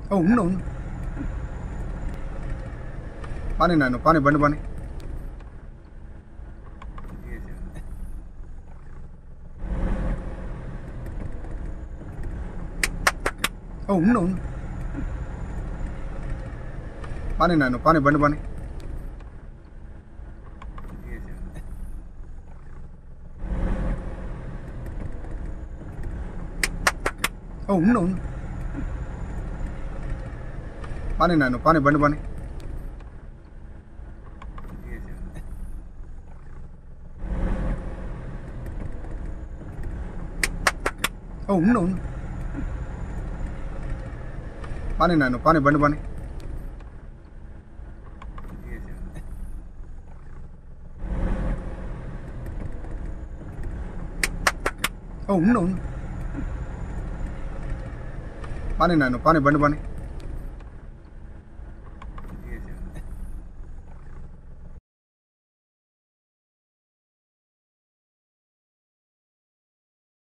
ఓ ఉండు ఉండు పని నాన్న పని బండి పని ఓ ఉండు ఉండు పని నాన్న పని బండి పని ఓ ఉండు ఉండు పని నాన్న పని బండి పని ఓ ఉండు ఉండు పని నాన్న పని బండి పని ఓ ఉండు ఉండు పని నాన్న పని బండి పని